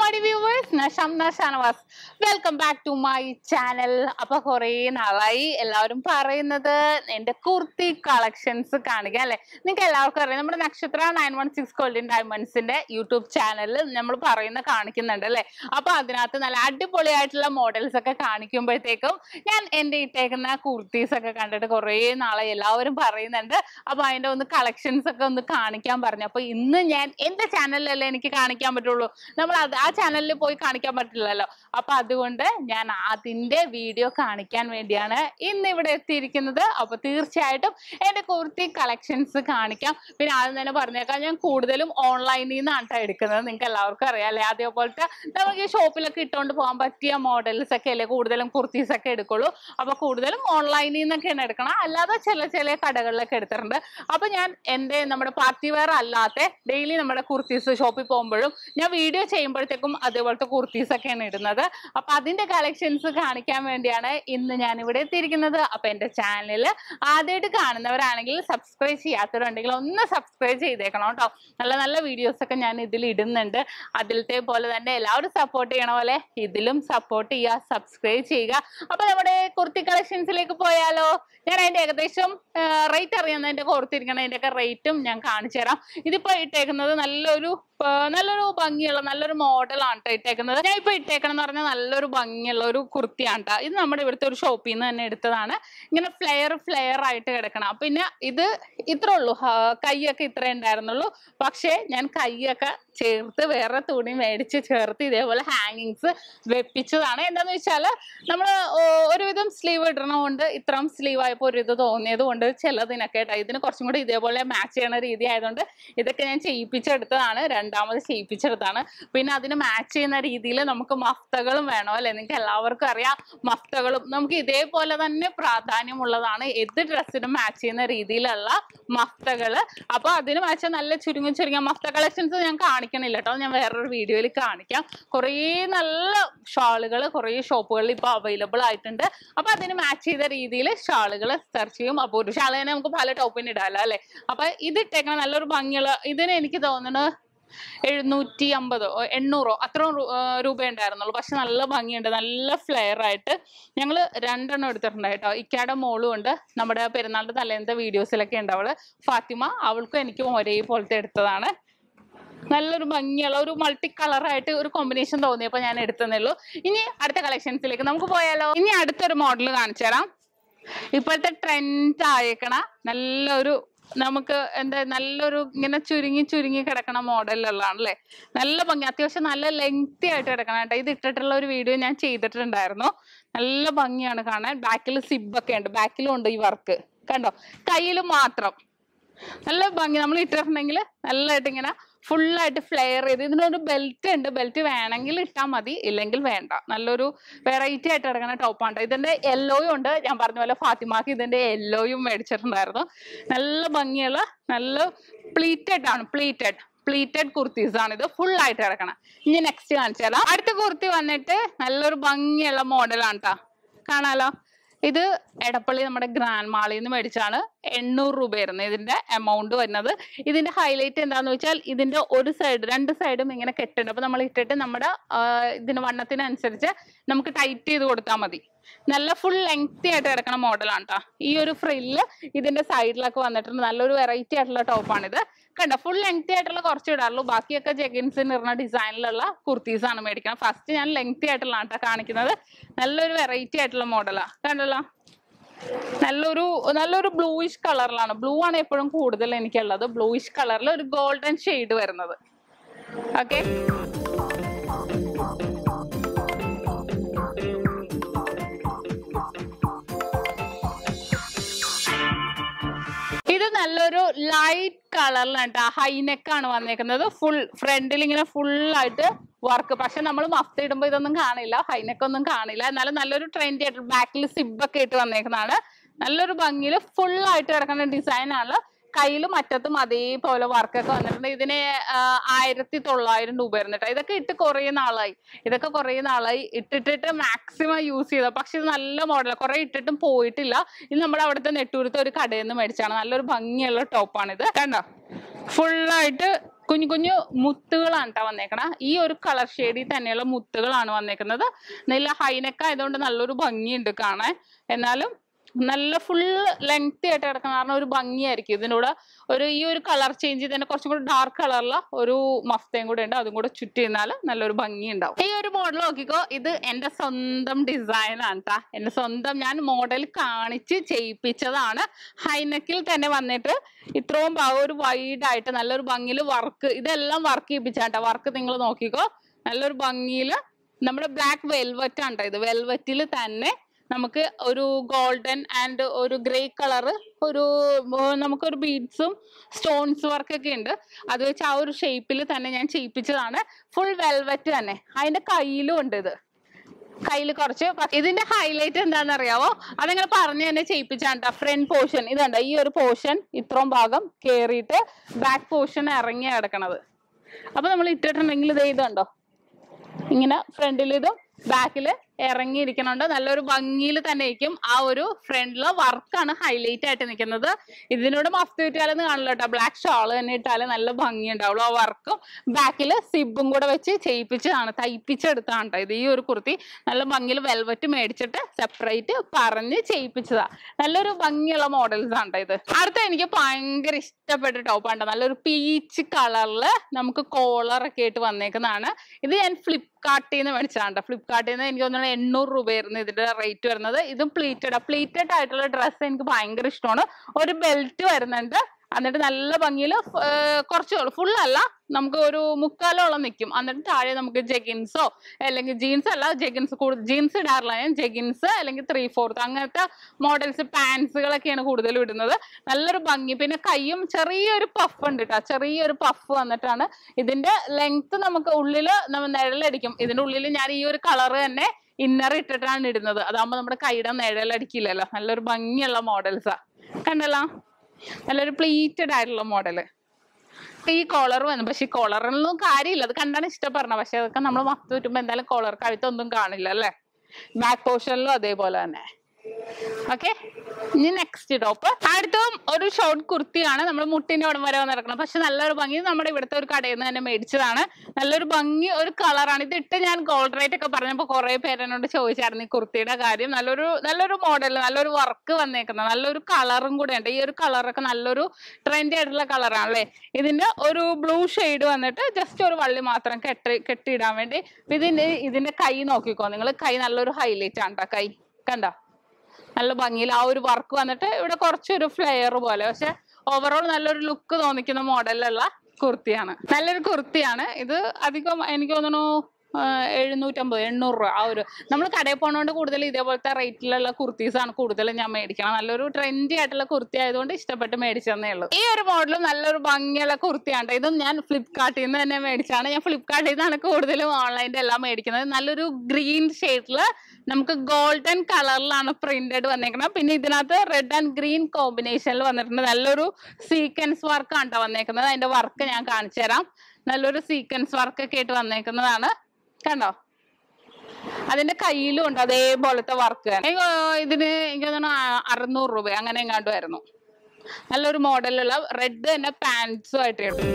my viewers ഞാൻ Shamna Shanavas welcome back to my channel അപ്പൊ കുറേ നാളായി എല്ലാവരും പറയുന്നത് എന്റെ കുർത്തി കളക്ഷൻസ് കാണിക്കുക അല്ലെ നിങ്ങൾക്ക് എല്ലാവർക്കും അറിയാം നമ്മുടെ Nakshatra nine one six golden ഡയമണ്ട്സിന്റെ യൂട്യൂബ് ചാനലിൽ നമ്മൾ പറയുന്ന കാണിക്കുന്നുണ്ട് അല്ലെ അപ്പൊ അതിനകത്ത് നല്ല അടിപൊളിയായിട്ടുള്ള മോഡൽസ് ഒക്കെ കാണിക്കുമ്പോഴത്തേക്കും ഞാൻ എന്റെ ഇട്ടേക്കുന്ന കുർത്തീസ് ഒക്കെ കണ്ടിട്ട് കുറേ നാളായി എല്ലാവരും പറയുന്നുണ്ട് അപ്പൊ അതിന്റെ ഒന്ന് കളക്ഷൻസ് ഒക്കെ ഒന്ന് കാണിക്കാൻ പറഞ്ഞു അപ്പൊ ഇന്ന് ഞാൻ എന്റെ ചാനലിലല്ലേ എനിക്ക് കാണിക്കാൻ പറ്റുള്ളൂ നമ്മൾ അത് ആ ചാനലിൽ പോയി കാണിക്കാൻ പറ്റില്ലല്ലോ അപ്പൊ അതുകൊണ്ട് ഞാൻ അതിന്റെ വീഡിയോ കാണിക്കാൻ വേണ്ടിയാണ് ഇന്ന് ഇവിടെ എത്തിയിരിക്കുന്നത് അപ്പൊ തീർച്ചയായിട്ടും എന്റെ കുർത്തി കളക്ഷൻസ് കാണിക്കാം പിന്നെ ആദ്യം തന്നെ പറഞ്ഞേക്കാം ഞാൻ കൂടുതലും ഓൺലൈനിൽ നിന്നാണ് ട്ടോ എടുക്കുന്നത് നിങ്ങൾക്ക് എല്ലാവർക്കും അറിയാം അല്ലേ അതേപോലത്തെ നമുക്ക് ഈ ഷോപ്പിലൊക്കെ ഇട്ടുകൊണ്ട് പോകാൻ പറ്റിയ മോഡൽസ് ഒക്കെ അല്ലേ കൂടുതലും കുർത്തീസ് ഒക്കെ എടുക്കുള്ളൂ അപ്പൊ കൂടുതലും ഓൺലൈനിൽ നിന്നൊക്കെയാണ് എടുക്കണം അല്ലാതെ ചില ചില കടകളിലൊക്കെ എടുത്തിട്ടുണ്ട് അപ്പൊ ഞാൻ എൻ്റെ നമ്മുടെ പാർട്ടി വെയർ അല്ലാത്ത ഡെയിലി നമ്മുടെ കുർത്തീസ് ഷോപ്പിൽ പോകുമ്പോഴും ഞാൻ വീഡിയോ ചെയ്യുമ്പോഴത്തേക്കും അതേപോലത്തെ കുർത്തീസ് ഒക്കെയാണ് ഇടുന്നത് അപ്പൊ അതിന്റെ കളക്ഷൻസ് കാണിക്കാൻ വേണ്ടിയാണ് ഇന്ന് ഞാൻ ഇവിടെ എത്തിയിരിക്കുന്നത് അപ്പൊ എന്റെ ചാനൽ ആദ്യമായിട്ട് കാണുന്നവരാണെങ്കിൽ സബ്സ്ക്രൈബ് ചെയ്യാത്തവരുണ്ടെങ്കിൽ ഒന്ന് സബ്സ്ക്രൈബ് ചെയ്തേക്കണം കേട്ടോ നല്ല നല്ല വീഡിയോസ് ഒക്കെ ഞാൻ ഇതിൽ ഇടുന്നുണ്ട് അതിലത്തെ പോലെ തന്നെ എല്ലാവരും സപ്പോർട്ട് ചെയ്യണ പോലെ ഇതിലും സപ്പോർട്ട് ചെയ്യുക സബ്സ്ക്രൈബ് ചെയ്യുക അപ്പൊ നമ്മുടെ കുർത്തി കളക്ഷൻസിലേക്ക് പോയാലോ ഞാൻ അതിന്റെ ഏകദേശം റേറ്റ് അറിയാവുന്നതിന്റെ ഓർത്തിരിക്കണതിന്റെ ഒക്കെ റേറ്റും ഞാൻ കാണിച്ചു തരാം ഇതിപ്പോ ഇട്ടേക്കുന്നത് നല്ലൊരു ആ, നല്ലൊരു ഭംഗിയുള്ള നല്ലൊരു മോഡലാണ് കേട്ടോ ഇട്ടേക്കുന്നത് ഞാൻ ഇപ്പൊ ഇട്ടേക്കണം എന്ന് പറഞ്ഞാൽ നല്ലൊരു ഭംഗിയുള്ള ഒരു കുർത്തിയാണ് ട്ടോ ഇത് നമ്മുടെ ഇവിടുത്തെ ഒരു ഷോപ്പിൽ നിന്ന് തന്നെ എടുത്തതാണ് ഇങ്ങനെ ഫ്ലെയർ ഫ്ലെയർ ആയിട്ട് കിടക്കണം പിന്നെ ഇത് ഇത്രേ ഉള്ളൂ ആ, കൈയൊക്കെ ഇത്രേ ഉണ്ടായിരുന്നുള്ളൂ പക്ഷേ ഞാൻ കൈയൊക്കെ ചേർത്ത് വേറെ തുണി മേടിച്ച് ചേർത്ത് ഇതേപോലെ ഹാങ്ങിങ്സ് വെപ്പിച്ചതാണ് എന്താന്ന് വെച്ചാൽ നമ്മൾ ഒരുവിധം സ്ലീവ് ഇടണമുണ്ട് ഇത്രയും സ്ലീവ് ആയപ്പോൾ ഒരു ഇത് തോന്നിയത് കൊണ്ട് ചിലതിനൊക്കെ കേട്ടോ ഇതിന് കുറച്ചും കൂടി ഇതേപോലെ മാച്ച് ചെയ്യണ രീതി ആയതുകൊണ്ട് ഇതൊക്കെ ഞാൻ ചെയ്യിപ്പിച്ചെടുത്തതാണ് രണ്ടാമത് ചെയ്യിപ്പിച്ചെടുത്താണ് പിന്നെ അതിന് മാച്ച് ചെയ്യുന്ന രീതിയിൽ നമുക്ക് മഫ്തകളും വേണം അല്ലെ നിങ്ങൾക്ക് എല്ലാവർക്കും അറിയാം മഫ്തകളും നമുക്ക് ഇതേപോലെ തന്നെ പ്രാധാന്യമുള്ളതാണ് ഏത് ഡ്രസ്സിനും മാച്ച് ചെയ്യുന്ന രീതിയിലുള്ള മഫ്തകള് അപ്പൊ അതിന് മാച്ച് നല്ല ചുരുങ്ങി ചുരുങ്ങിയ മഫ്ത കളക്ഷൻസ് ഞാൻ കാണിക്കണില്ല കേട്ടോ ഞാൻ വേറൊരു വീഡിയോയിൽ കാണിക്കാം കുറേ നല്ല ഷാളുകൾ കുറേ ഷോപ്പുകളിൽ ഇപ്പോൾ അവൈലബിൾ ആയിട്ടുണ്ട് അപ്പൊ അതിന് മാച്ച് ചെയ്ത രീതിയിൽ ഷാളുകൾ സെർച്ച് ചെയ്യും അപ്പോൾ ഒരു ഷാൾ തന്നെ നമുക്ക് പല ടോപ്പിന് ഇടാമല്ലോ അല്ലെ അപ്പൊ ഇത് ഇട്ടേക്കണ നല്ലൊരു ഭംഗിയുള്ള ഇതിന് എനിക്ക് തോന്നുന്നു എഴുന്നൂറ്റി അമ്പതോ എണ്ണൂറോ അത്രയും രൂ- ആ, രൂപ ഉണ്ടായിരുന്നുള്ളൂ പക്ഷെ നല്ല ഭംഗിയുണ്ട് നല്ല ഫ്ലെയർ ആയിട്ട് ഞങ്ങൾ രണ്ടെണ്ണം എടുത്തിട്ടുണ്ട് കേട്ടോ ഇക്കയുടെ മോളും ഉണ്ട് നമ്മുടെ പെരുന്നാളിന്റെ തലേന്നത്തെ വീഡിയോസിലൊക്കെ ഉണ്ട് അവള് ഫാത്തിമ അവൾക്കും എനിക്കും ഒരേപോലത്തെ എടുത്തതാണ് നല്ലൊരു ഭംഗിയുള്ള ഒരു മൾട്ടി കളറായിട്ട് ഒരു കോമ്പിനേഷൻ തോന്നിയപ്പോൾ ഞാൻ എടുത്തതേ ഉള്ളൂ ഇനി അടുത്ത കളക്ഷൻസിലേക്ക് നമുക്ക് പോയാലോ ഇനി അടുത്തൊരു മോഡൽ കാണിച്ചു തരാം ഇപ്പോഴത്തെ ട്രെൻഡ് ആയേക്കണ നല്ലൊരു നമുക്ക് എന്താ നല്ലൊരു ഇങ്ങനെ ചുരുങ്ങി ചുരുങ്ങി കിടക്കണ മോഡലുള്ളതാണ് അല്ലേ നല്ല ഭംഗി അത്യാവശ്യം നല്ല ലെങ്തി ആയിട്ട് കിടക്കണം കേട്ടോ ഇത് ഇട്ടിട്ടുള്ള ഒരു വീഡിയോ ഞാൻ ചെയ്തിട്ടുണ്ടായിരുന്നു നല്ല ഭംഗിയാണ് കാണാൻ ബാക്കിൽ സിബൊക്കെ ഉണ്ട് ബാക്കിലും ഉണ്ട് ഈ വർക്ക് കണ്ടോ കയ്യിൽ മാത്രം നല്ല ഭംഗി നമ്മൾ ഇട്ടിട്ടുണ്ടെങ്കിൽ നല്ലതായിട്ട് ഇങ്ങനെ ഫുള്ളായിട്ട് ഫ്ലെയർ ചെയ്ത് ഇതിനൊരു ബെൽറ്റ് ഉണ്ട് ബെൽറ്റ് വേണമെങ്കിൽ ഇട്ടാൽ മതി ഇല്ലെങ്കിൽ വേണ്ട നല്ലൊരു വെറൈറ്റി ആയിട്ട് കിടക്കുന്ന ടോപ്പാണ് ഇതിന്റെ യെല്ലോയും ഉണ്ട് ഞാൻ പറഞ്ഞ പോലെ ഫാത്തിമാക്ക് ഇതിന്റെ യെല്ലോയും മേടിച്ചിട്ടുണ്ടായിരുന്നു നല്ല ഭംഗിയുള്ള നല്ല പ്ലീറ്റഡ് ആണ് പ്ലീറ്റഡ് പ്ലീറ്റഡ് കുർത്തീസ് ആണ് ഇത് ഫുൾ ആയിട്ട് കിടക്കണം ഇനി നെക്സ്റ്റ് കാണിച്ചു തരാം അടുത്ത കുർത്തി വന്നിട്ട് നല്ലൊരു ഭംഗിയുള്ള മോഡലാണ് കേട്ടോ കാണാലോ ഇത് എടപ്പള്ളി നമ്മുടെ ഗ്രാൻഡ് മാളിൽ നിന്ന് മേടിച്ചാണ് എണ്ണൂറ് രൂപയായിരുന്നു ഇതിന്റെ എമൗണ്ട് വരുന്നത് ഇതിന്റെ ഹൈലൈറ്റ് എന്താന്ന് വെച്ചാൽ ഇതിന്റെ ഒരു സൈഡ് രണ്ട് സൈഡും ഇങ്ങനെ കെട്ടുണ്ട് അപ്പൊ നമ്മൾ ഇട്ടിട്ട് നമ്മുടെ ആ, ഇതിന് വണ്ണത്തിനനുസരിച്ച് നമുക്ക് ടൈറ്റ് ചെയ്ത് കൊടുത്താൽ മതി നല്ല ഫുൾ ലെങ്തി ആയിട്ട് കിടക്കണ മോഡലാണ് കേട്ടോ ഈ ഒരു ഫ്രില്ല് ഇതിന്റെ സൈഡിലൊക്കെ വന്നിട്ടുണ്ട് നല്ലൊരു വെറൈറ്റി ആയിട്ടുള്ള ടോപ്പാണിത് കണ്ടോ ഫുൾ ലെങ്തി ആയിട്ടുള്ള കുറച്ച് ഇടാറുള്ളൂ ബാക്കിയൊക്കെ ജെഗിൻസിന് ഇടുന്ന ഡിസൈനിലുള്ള കുർത്തീസ് ആണ് മേടിക്കണം ഫസ്റ്റ് ഞാൻ ലെങ്തി ആയിട്ടുള്ള കേട്ടോ കാണിക്കുന്നത് നല്ലൊരു വെറൈറ്റി ആയിട്ടുള്ള മോഡലാ കണ്ടല്ലോ നല്ലൊരു നല്ലൊരു ബ്ലൂയിഷ് കളറിലാണ് ബ്ലൂ ആണ് എപ്പോഴും കൂടുതൽ എനിക്കുള്ളത് ബ്ലൂയിഷ് കളറിൽ ഒരു ഗോൾഡൻ ഷെയ്ഡ് വരുന്നത് ഓക്കെ ഇത് നല്ലൊരു ലൈറ്റ് കളറിലാണ് കേട്ടോ ഹൈനെക്ക് ആണ് വന്നേക്കുന്നത് ഫുൾ ഫ്രണ്ടിൽ ഇങ്ങനെ full ആയിട്ട് വർക്ക് പക്ഷെ നമ്മൾ മഫ്ത ഇടുമ്പോൾ ഇതൊന്നും കാണില്ല ഹൈനെക്ക് ഒന്നും കാണില്ല എന്നാലും നല്ലൊരു ട്രെൻഡി ആയിട്ട് ബാക്കിൽ സിബൊക്കെ ഇട്ട് വന്നേക്കുന്നതാണ് നല്ലൊരു ഭംഗിയിൽ ഫുൾ ആയിട്ട് കിടക്കുന്ന ഡിസൈൻ ആണ് കയ്യിലും അറ്റത്തും അതേപോലെ വർക്കൊക്കെ വന്നിട്ടുണ്ട് ഇതിന് ആ, ആയിരത്തി തൊള്ളായിരം രൂപ വരുന്നു കേട്ടോ ഇതൊക്കെ ഇട്ട് കുറേ നാളായി ഇതൊക്കെ കുറേ നാളായി ഇട്ടിട്ടിട്ട് മാക്സിമം യൂസ് ചെയ്ത പക്ഷെ ഇത് നല്ല മോഡലാണ് കുറേ ഇട്ടിട്ടും പോയിട്ടില്ല ഇത് നമ്മുടെ അവിടുത്തെ നെട്ടൂരത്തെ ഒരു കടയിൽ നിന്ന് മേടിച്ചാണ് നല്ലൊരു ഭംഗിയുള്ള ടോപ്പാണിത് കണ്ടോ ഫുള്ളായിട്ട് കുഞ്ഞു കുഞ്ഞു മുത്തുകളാണ് കേട്ടോ വന്നേക്കണ ഈ ഒരു കളർ ഷെയ്ഡിൽ തന്നെയുള്ള മുത്തുകളാണ് വന്നേക്കുന്നത് നല്ല ഹൈനെക്ക് ആയതുകൊണ്ട് നല്ലൊരു ഭംഗിയുണ്ട് കാണാൻ എന്നാലും നല്ല ഫുൾ ലെങ്തി ആയിട്ട് കിടക്കുന്ന കാരണം ഒരു ഭംഗിയായിരിക്കും ഇതിനൂടെ ഒരു ഈ ഒരു കളർ ചേഞ്ച് തന്നെ കുറച്ചും കൂടി ഡാർക്ക് കളറിലുള്ള ഒരു മഫ്തയും കൂടെ ഉണ്ട് അതും കൂടെ ചുറ്റി നിന്നാൽ നല്ലൊരു ഭംഗി ഉണ്ടാവും ഈ ഒരു മോഡൽ നോക്കിക്കോ ഇത് എന്റെ സ്വന്തം ഡിസൈൻ ആണ് ട്ടാ എന്റെ സ്വന്തം ഞാൻ മോഡൽ കാണിച്ച് ചെയ്യിപ്പിച്ചതാണ് ഹൈനെക്കിൽ തന്നെ വന്നിട്ട് ഇത്രയും ഭാഗം ഒരു വൈഡ് ആയിട്ട് നല്ലൊരു ഭംഗിയിൽ വർക്ക് ഇതെല്ലാം വർക്ക് ചെയ്യിപ്പിച്ചാട്ടോ വർക്ക് നിങ്ങൾ നോക്കിക്കോ നല്ലൊരു ഭംഗിയിൽ നമ്മുടെ ബ്ലാക്ക് വെൽവെറ്റ് ആണ് ട്ടോ ഇത് വെൽവെറ്റിൽ തന്നെ നമുക്ക് ഒരു ഗോൾഡൻ ആൻഡ് ഒരു ഗ്രേ കളറ് ഒരു ഉം, നമുക്കൊരു ബീഡ്സും സ്റ്റോൺസ് വർക്കൊക്കെ ഉണ്ട് അത് വെച്ച് ആ ഒരു ഷേപ്പിൽ തന്നെ ഞാൻ ചെയ്യിപ്പിച്ചതാണ് ഫുൾ വെൽവെറ്റ് തന്നെ അതിന്റെ കയ്യിലും ഉണ്ട് ഇത് കയ്യിൽ കുറച്ച് പ- ഇതിന്റെ ഹൈലൈറ്റ് എന്താണെന്ന് അറിയാവോ അതങ്ങനെ പറഞ്ഞു തന്നെ ചെയ്യിപ്പിച്ചാണ് ഫ്രണ്ട് പോർഷൻ ഇതുണ്ട് ഈ ഒരു പോർഷൻ ഇത്രയും ഭാഗം കേറിയിട്ട് ബാക്ക് പോർഷൻ ഇറങ്ങി കിടക്കണത് അപ്പൊ നമ്മൾ ഇട്ടിട്ടുണ്ടെങ്കിൽ ഇത് ഇതുണ്ടോ ഇങ്ങനെ ഫ്രണ്ടിൽ ഇതും ബാക്കിൽ ഇറങ്ങിയിരിക്കണുണ്ട് നല്ലൊരു ഭംഗിയിൽ തന്നെ ഇരിക്കും ആ ഒരു ഫ്രണ്ടിലെ വർക്കാണ് ഹൈലൈറ്റ് ആയിട്ട് നിൽക്കുന്നത് ഇതിനോട് മഫ്ത് കിട്ടിയാലെന്ന് കാണില്ല കേട്ടോ ബ്ലാക്ക് ഷാൾ തന്നെ ഇട്ടാല് നല്ല ഭംഗി ഉണ്ടാവുള്ളൂ ആ വർക്കും ബാക്കിൽ സിബും കൂടെ വെച്ച് ചെയ്യിപ്പിച്ചതാണ് തയ്പ്പിച്ചെടുത്താണ് കേട്ടോ ഇത് ഈ ഒരു കുർത്തി നല്ല ഭംഗിയിൽ വെൽവെറ്റ് മേടിച്ചിട്ട് സെപ്പറേറ്റ് പറഞ്ഞ് ചെയ്യിപ്പിച്ചതാ നല്ലൊരു ഭംഗിയുള്ള മോഡൽസ് ആണ് ട്ടോ ഇത് അടുത്ത എനിക്ക് ഭയങ്കര ഇഷ്ടപ്പെട്ട ടോപ്പാണ് നല്ലൊരു പീച്ച് കളറിൽ നമുക്ക് കോളർ ഒക്കെ ആയിട്ട് വന്നേക്കുന്നതാണ് ഇത് ഞാൻ ഫ്ലിപ്കാർട്ടിൽ നിന്ന് മേടിച്ചതാണ് ഫ്ലിപ്കാർട്ടിൽ നിന്ന് എനിക്ക് തോന്നുന്നു എണ്ണൂറ് രൂപയായിരുന്നു ഇതിന്റെ റേറ്റ് വരുന്നത് ഇതും പ്ലീറ്റഡ് പ്ലീറ്റഡ് ആയിട്ടുള്ള ഡ്രസ്സ് എനിക്ക് ഭയങ്കര ഇഷ്ടമാണ് ഒരു ബെൽറ്റ് വരുന്നുണ്ട് എന്നിട്ട് നല്ല ഭംഗിയിൽ കുറച്ച് ഫുൾ അല്ല നമുക്ക് ഒരു മുക്കാലോളം നിൽക്കും എന്നിട്ട് താഴെ നമുക്ക് ജെഗിൻസോ അല്ലെങ്കിൽ ജീൻസ് അല്ല ജെഗിൻസ് കൂടുതൽ ജീൻസ് ഇടാറില്ല ഞാൻ ജെഗിൻസ് അല്ലെങ്കിൽ ത്രീ ഫോർത്ത് അങ്ങനത്തെ മോഡൽസ് പാൻസുകളൊക്കെയാണ് കൂടുതലും ഇടുന്നത് നല്ലൊരു ഭംഗി പിന്നെ കൈയും ചെറിയൊരു പഫ് ഉണ്ട് കേട്ടോ ചെറിയൊരു പഫ് വന്നിട്ടാണ് ഇതിന്റെ ലെങ്ത് നമുക്ക് ഉള്ളിൽ നമ്മൾ നിഴലടിക്കും ഇതിന്റെ ഉള്ളിൽ ഞാൻ ഈ ഒരു കളർ തന്നെ ഇന്നർ ഇട്ടിട്ടാണ് ഇടുന്നത് അതാകുമ്പോൾ നമ്മുടെ കൈയുടെ നിഴലടിക്കില്ലല്ലോ നല്ലൊരു ഭംഗിയുള്ള മോഡൽസാ കണ്ടല്ലോ നല്ലൊരു പ്ലീറ്റഡ് ആയിട്ടുള്ള മോഡല് ഈ കോളർ വന്നു പക്ഷെ ഈ കോളറിനൊന്നും കാര്യമില്ല അത് കണ്ടാണ് ഇഷ്ടപ്പെടണം പക്ഷെ അതൊക്കെ നമ്മൾ മത്ത് പറ്റുമ്പോ എന്തായാലും കോളർ കഴുത്തൊന്നും കാണില്ല അല്ലേ ബാക്ക് പോർഷനിലും അതേപോലെ തന്നെ ഓക്കെ ഇനി നെക്സ്റ്റ് ടോപ്പ് അടുത്തും ഒരു ഷോർട്ട് കുർത്തിയാണ് നമ്മൾ മുട്ടിന്റെ അവിടെ വരെ വന്നിറക്കണം പക്ഷെ നല്ലൊരു ഭംഗി നമ്മുടെ ഇവിടുത്തെ ഒരു കടയിൽ നിന്ന് തന്നെ മേടിച്ചതാണ് നല്ലൊരു ഭംഗി ഒരു കളറാണ് ഇത് ഇട്ട് ഞാൻ ഗോൾഡ് റേറ്റ് ഒക്കെ പറഞ്ഞപ്പോൾ കുറെ പേര് എന്നോട് ചോദിച്ചായിരുന്നു ഈ കുർത്തിയുടെ കാര്യം നല്ലൊരു നല്ലൊരു മോഡൽ നല്ലൊരു വർക്ക് വന്നേക്കുന്നത് നല്ലൊരു കളറും കൂടെ ഉണ്ട് ഈ ഒരു കളറൊക്കെ നല്ലൊരു ട്രെൻഡി ആയിട്ടുള്ള കളറാണ് അല്ലേ ഇതിന്റെ ഒരു ബ്ലൂ ഷെയ്ഡ് വന്നിട്ട് ജസ്റ്റ് ഒരു വള്ളി മാത്രം കെട്ടി കെട്ടിയിടാൻ വേണ്ടി ഇതിന്റെ ഇതിന്റെ കൈ നോക്കിക്കോ നിങ്ങൾ കൈ നല്ലൊരു ഹൈലൈറ്റ് ആണ് ട്ടോ കൈ കണ്ടോ നല്ല ഭംഗിയിൽ ആ ഒരു വർക്ക് വന്നിട്ട് ഇവിടെ കുറച്ചൊരു ഫ്ലെയർ പോലെ പക്ഷെ ഓവറോൾ നല്ലൊരു ലുക്ക് തോന്നിക്കുന്ന മോഡലിലുള്ള കുർത്തിയാണ് നല്ലൊരു കുർത്തിയാണ് ഇത് അധികം എനിക്ക് തോന്നുന്നു ആഹ് എഴുന്നൂറ്റമ്പത് എണ്ണൂറ് രൂപ ആ ഒരു നമ്മൾ കടയിൽ പോണോണ്ട് കൂടുതൽ ഇതേപോലത്തെ റേറ്റിലുള്ള കുർത്തീസ് ആണ് കൂടുതൽ ഞാൻ മേടിക്കണം നല്ലൊരു ട്രെൻഡി ആയിട്ടുള്ള കുർത്തി ആയതുകൊണ്ട് ഇഷ്ടപ്പെട്ട് മേടിച്ചതന്നേ ഉള്ളൂ ഈ ഒരു മോഡലും നല്ലൊരു ഭംഗിയുള്ള കുർത്തിയാണ് ഇതും ഞാൻ ഫ്ലിപ്കാർട്ടിൽ നിന്ന് തന്നെ മേടിച്ചാണ് ഞാൻ ഫ്ലിപ്കാർട്ടിൽ നിന്നാണ് കൂടുതലും ഓൺലൈനിൽ എല്ലാം മേടിക്കുന്നത് നല്ലൊരു ഗ്രീൻ ഷെയ്ഡിൽ നമുക്ക് ഗോൾഡൻ കളറിലാണ് പ്രിന്റഡ് വന്നേക്കുന്നത് പിന്നെ ഇതിനകത്ത് റെഡ് ആൻഡ് ഗ്രീൻ കോമ്പിനേഷനിൽ വന്നിട്ടുണ്ട് നല്ലൊരു സീക്വൻസ് വർക്ക് ആണ് ട്ടോ വന്നേക്കുന്നത് അതിന്റെ വർക്ക് ഞാൻ കാണിച്ചു തരാം നല്ലൊരു സീക്വൻസ് വർക്ക് ഒക്കെ ആയിട്ട് വന്നേക്കുന്നതാണ് കണ്ടോ അതിന്റെ കയ്യിലും ഉണ്ട് അതേപോലത്തെ വർക്ക് ഇതിന് എനിക്ക് തോന്നുന്നു ആ- അറുന്നൂറ് രൂപ അങ്ങനെ എങ്ങാണ്ട് ആയിരുന്നു നല്ലൊരു മോഡലുള്ള റെഡ് തന്നെ പാൻസും ആയിട്ട് കിട്ടും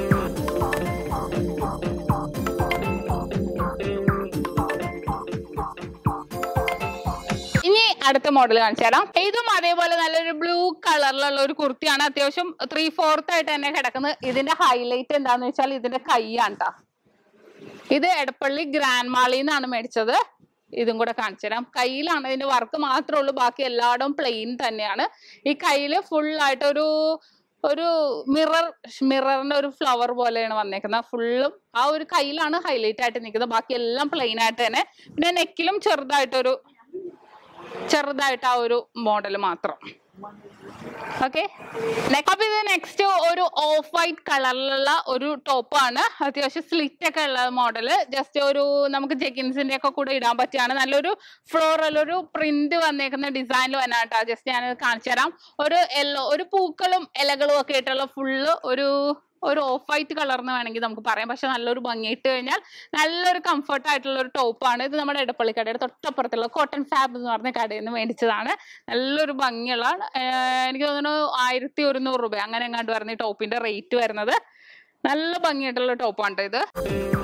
ഇനി അടുത്ത മോഡൽ കാണിച്ചു തരാം ഇതും അതേപോലെ നല്ലൊരു ബ്ലൂ കളറിലുള്ള ഒരു കുർത്തിയാണ് അത്യാവശ്യം ത്രീ ഫോർത്ത് ആയിട്ട് തന്നെ കിടക്കുന്നത് ഇതിന്റെ ഹൈലൈറ്റ് എന്താന്ന് വെച്ചാൽ ഇതിന്റെ കൈയാണ് ട്ടാ ഇത് എടപ്പള്ളി ഗ്രാൻഡ് മാളിൽ നിന്നാണ് മേടിച്ചത് ഇതും കൂടെ കാണിച്ചു തരാം കയ്യിലാണ് ഇതിന്റെ വർക്ക് മാത്രമേ ഉള്ളൂ ബാക്കി എല്ലായിടവും പ്ലെയിൻ തന്നെയാണ് ഈ കയ്യില് ഫുൾ ആയിട്ട് ഒരു ഒരു മിറർ മിററിന്റെ ഒരു ഫ്ലവർ പോലെയാണ് വന്നേക്കുന്നത് ഫുള്ളും ആ ഒരു കയ്യിലാണ് ഹൈലൈറ്റ് ആയിട്ട് നിൽക്കുന്നത് ബാക്കി എല്ലാം പ്ലെയിൻ ആയിട്ട് തന്നെ പിന്നെ നെക്കിലും ചെറുതായിട്ടൊരു ചെറുതായിട്ട് ആ ഒരു മോഡൽ മാത്രം ഓക്കെ അപ്പൊ ഇത് നെക്സ്റ്റ് ഒരു ഓഫ് വൈറ്റ് കളറിലുള്ള ഒരു ടോപ്പാണ് അത്യാവശ്യം സ്ലിറ്റ് ഒക്കെ ഉള്ള മോഡല് ജസ്റ്റ് ഒരു നമുക്ക് ജെഗിൻസിന്റെ ഒക്കെ കൂടെ ഇടാൻ പറ്റിയാണ് നല്ലൊരു ഫ്ലോറൽ ഒരു പ്രിന്റ് വന്നേക്കുന്ന ഡിസൈനിൽ വന്നാട്ടോ ജസ്റ്റ് ഞാൻ കാണിച്ചു തരാം ഒരു യെല്ലോ ഒരു പൂക്കളും ഇലകളും ഒക്കെ ആയിട്ടുള്ള ഫുള്ള് ഒരു ഒരു ഓഫ് വൈറ്റ് കളർ എന്ന് വേണമെങ്കിൽ നമുക്ക് പറയാം പക്ഷെ നല്ലൊരു ഭംഗി ഇട്ട് കഴിഞ്ഞാൽ നല്ലൊരു കംഫർട്ട് ആയിട്ടുള്ള ഒരു ടോപ്പാണ് ഇത് നമ്മുടെ ഇടപ്പള്ളി കടയുടെ തൊട്ടപ്പുറത്തുള്ള കോട്ടൺ ഫാബ് എന്ന് പറഞ്ഞ കടയിൽ നിന്ന് മേടിച്ചതാണ് നല്ലൊരു ഭംഗിയുള്ള ആഹ് എനിക്ക് തോന്നുന്നു ആയിരത്തി ഒരുന്നൂറ് രൂപ അങ്ങനെ എങ്ങാണ്ട് വരുന്ന ഈ ടോപ്പിന്റെ റേറ്റ് വരുന്നത് നല്ല ഭംഗിയായിട്ടുള്ള ടോപ്പാണ് ട്ടോ ഇത്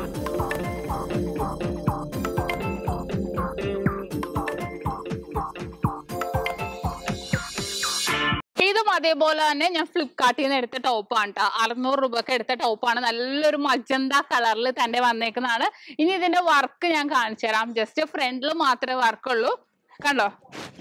ഇതും അതേപോലെ തന്നെ ഞാൻ ഫ്ലിപ്കാർട്ടിൽ നിന്ന് എടുത്ത ടോപ്പാണ് കേട്ടോ അറുന്നൂറ് രൂപക്ക് എടുത്ത ടോപ്പാണ് നല്ലൊരു മജന്ത കളറിൽ തന്നെ വന്നേക്കുന്നതാണ് ഇനി ഇതിന്റെ വർക്ക് ഞാൻ കാണിച്ചു തരാം ജസ്റ്റ് ഫ്രണ്ടിൽ മാത്രമേ വർക്കുള്ളൂ കണ്ടോ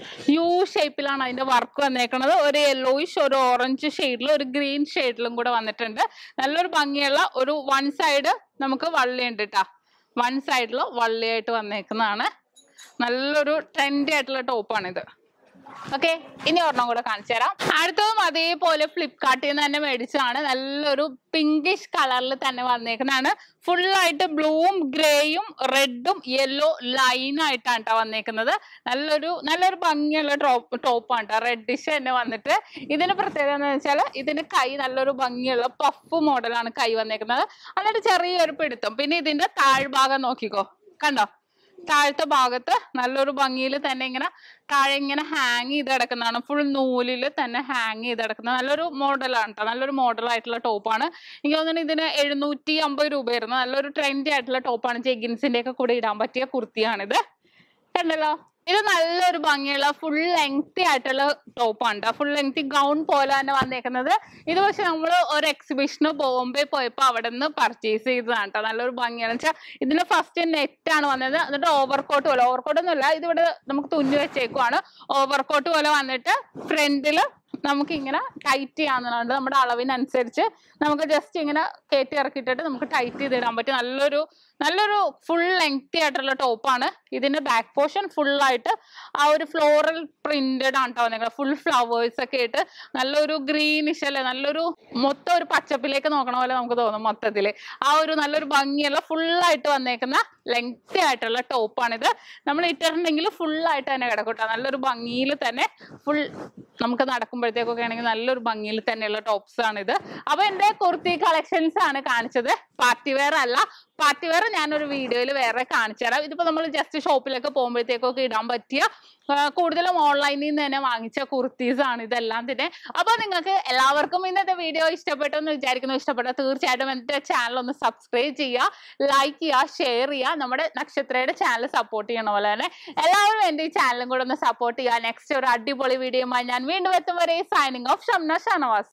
യു ഷേപ്പിലാണ് അതിന്റെ വർക്ക് വന്നേക്കുന്നത് ഒരു യെല്ലോയിഷ് ഒരു ഓറഞ്ച് ഷെയ്ഡിലും ഒരു ഗ്രീൻ ഷെയ്ഡിലും കൂടെ വന്നിട്ടുണ്ട് നല്ലൊരു ഭംഗിയുള്ള ഒരു വൺ സൈഡ് നമുക്ക് വള്ളിയുണ്ട് കേട്ടോ വൺ സൈഡിൽ വള്ളിയായിട്ട് വന്നേക്കുന്നതാണ് നല്ലൊരു ട്രെൻഡി ആയിട്ടുള്ള ടോപ്പാണിത് ഓക്കെ ഇനി ഒരെണ്ണം കൂടെ കാണിച്ചു തരാം അടുത്തതും അതേപോലെ ഫ്ലിപ്കാർട്ടിൽ നിന്ന് തന്നെ മേടിച്ചതാണ് നല്ലൊരു പിങ്കിഷ് കളറിൽ തന്നെ വന്നേക്കുന്നതാണ് full ആയിട്ട് ബ്ലൂവും ഗ്രേയും റെഡും യെല്ലോ ലൈൻ ആയിട്ടാണ് ട്ടോ വന്നേക്കുന്നത് നല്ലൊരു നല്ലൊരു ഭംഗിയുള്ള ടോപ്പ് ടോപ്പാണ് കേട്ടോ റെഡിഷ് തന്നെ വന്നിട്ട് ഇതിന് പ്രത്യേകത എന്ന് വെച്ചാൽ ഇതിന് കൈ നല്ലൊരു ഭംഗിയുള്ള പഫ് മോഡലാണ് കൈ വന്നേക്കുന്നത് എന്നിട്ട് ചെറിയൊരു പിടുത്തം പിന്നെ ഇതിന്റെ താഴ്ഭാഗം നോക്കിക്കോ കണ്ടോ താഴത്തെ ഭാഗത്ത് നല്ലൊരു ഭംഗിയിൽ തന്നെ ഇങ്ങനെ താഴെ ഇങ്ങനെ ഹാങ് ചെയ്ത് കിടക്കുന്നതാണ് ഫുൾ നൂലിൽ തന്നെ ഹാങ് ചെയ്ത് കിടക്കുന്ന നല്ലൊരു മോഡലാണ് കേട്ടോ നല്ലൊരു മോഡൽ ആയിട്ടുള്ള ടോപ്പാണ് എനിക്ക് തോന്നുന്നു ഇതിന് എഴുന്നൂറ്റി അമ്പത് രൂപയായിരുന്നു നല്ലൊരു ട്രെൻഡി ആയിട്ടുള്ള ടോപ്പാണ് ജെഗിൻസിന്റെ ഒക്കെ കൂടെ ഇടാൻ പറ്റിയ കുർത്തിയാണിത് കണ്ടല്ലോ ഇത് നല്ലൊരു ഭംഗിയുള്ള ഫുൾ ലെങ്തി ആയിട്ടുള്ള ടോപ്പാണ് കേട്ടോ ഫുൾ ലെങ്തി ഗൗൺ പോലെ തന്നെ വന്നേക്കുന്നത് ഇത് പക്ഷെ നമ്മൾ ഒരു എക്സിബിഷന് ബോംബെ പോയപ്പോൾ അവിടെ നിന്ന് പർച്ചേസ് ചെയ്തതാണ് കേട്ടോ നല്ലൊരു ഭംഗിയാണ് വെച്ചാൽ ഇതിന് ഫസ്റ്റ് നെറ്റ് ആണ് വന്നത് എന്നിട്ട് ഓവർകോട്ട് പോലെ ഓവർകോട്ട് ഒന്നുമില്ല ഇതിവിടെ നമുക്ക് തുന്നി വെച്ചേക്കുവാണ് ഓവർകോട്ട് പോലെ വന്നിട്ട് ഫ്രണ്ടിൽ നമുക്ക് ഇങ്ങനെ ടൈറ്റ് ചെയ്യാന്നുണ്ട് നമ്മുടെ അളവിനനുസരിച്ച് നമുക്ക് ജസ്റ്റ് ഇങ്ങനെ കയറ്റി ഇറക്കിയിട്ടിട്ട് നമുക്ക് ടൈറ്റ് ചെയ്തിടാൻ പറ്റും നല്ലൊരു നല്ലൊരു ഫുൾ ലെങ്തി ആയിട്ടുള്ള ടോപ്പാണ് ഇതിന്റെ ബാക്ക് പോർഷൻ ഫുൾ ആയിട്ട് ആ ഒരു ഫ്ലോറൽ പ്രിന്റഡ് ആണ് കേട്ടോ വന്നേക്കുന്നത് ഫുൾ ഫ്ലവേഴ്സ് ഒക്കെ ആയിട്ട് നല്ലൊരു ഗ്രീനിഷ് അല്ലേ നല്ലൊരു മൊത്തം ഒരു പച്ചപ്പിലേക്ക് നോക്കണ പോലെ നമുക്ക് തോന്നും മൊത്തത്തില് ആ ഒരു നല്ലൊരു ഭംഗിയുള്ള full ആയിട്ട് വന്നേക്കുന്ന ലെങ്തി ആയിട്ടുള്ള ടോപ്പാണിത് നമ്മൾ ഇട്ടിട്ടുണ്ടെങ്കിൽ full ആയിട്ട് തന്നെ കിടക്കും കേട്ടോ നല്ലൊരു ഭംഗിയിൽ തന്നെ ഫുൾ നമുക്ക് നടക്കുമ്പോഴത്തേക്കൊക്കെ ആണെങ്കിൽ നല്ലൊരു ഭംഗിയിൽ തന്നെയുള്ള ടോപ്സ് ആണ് ഇത് അപ്പൊ എന്റെ കുർത്തി കളക്ഷൻസ് ആണ് കാണിച്ചത് പാർട്ടി വെയർ അല്ല പാർട്ടി വെയർ ഞാനൊരു വീഡിയോയിൽ വേറെ കാണിച്ചു തരാം ഇതിപ്പോ നമ്മൾ ജസ്റ്റ് ഷോപ്പിലൊക്കെ പോകുമ്പോഴത്തേക്കൊക്കെ ഇടാൻ പറ്റിയ ആ, കൂടുതലും ഓൺലൈനിൽ നിന്ന് തന്നെ വാങ്ങിച്ച കുർത്തീസ് ആണ് ഇതെല്ലാം തന്നെ അപ്പൊ നിങ്ങൾക്ക് എല്ലാവർക്കും ഇന്നത്തെ വീഡിയോ ഇഷ്ടപ്പെട്ടു എന്ന് വിചാരിക്കുന്നു ഇഷ്ടപ്പെട്ട തീർച്ചയായിട്ടും എന്റെ ചാനൽ ഒന്ന് സബ്സ്ക്രൈബ് ചെയ്യുക ലൈക്ക് ചെയ്യുക ഷെയർ ചെയ്യുക നമ്മുടെ നക്ഷത്രയുടെ ചാനൽ സപ്പോർട്ട് ചെയ്യണ പോലെ തന്നെ എല്ലാവരും എന്റെ ഈ ചാനലും കൂടെ ഒന്ന് സപ്പോർട്ട് ചെയ്യുക നെക്സ്റ്റ് ഒരു അടിപൊളി വീഡിയോയുമായി ഞാൻ വീണ്ടും എത്തും വരെ സൈനിങ് ഓഫ് ഷംന ഷാനവാസ്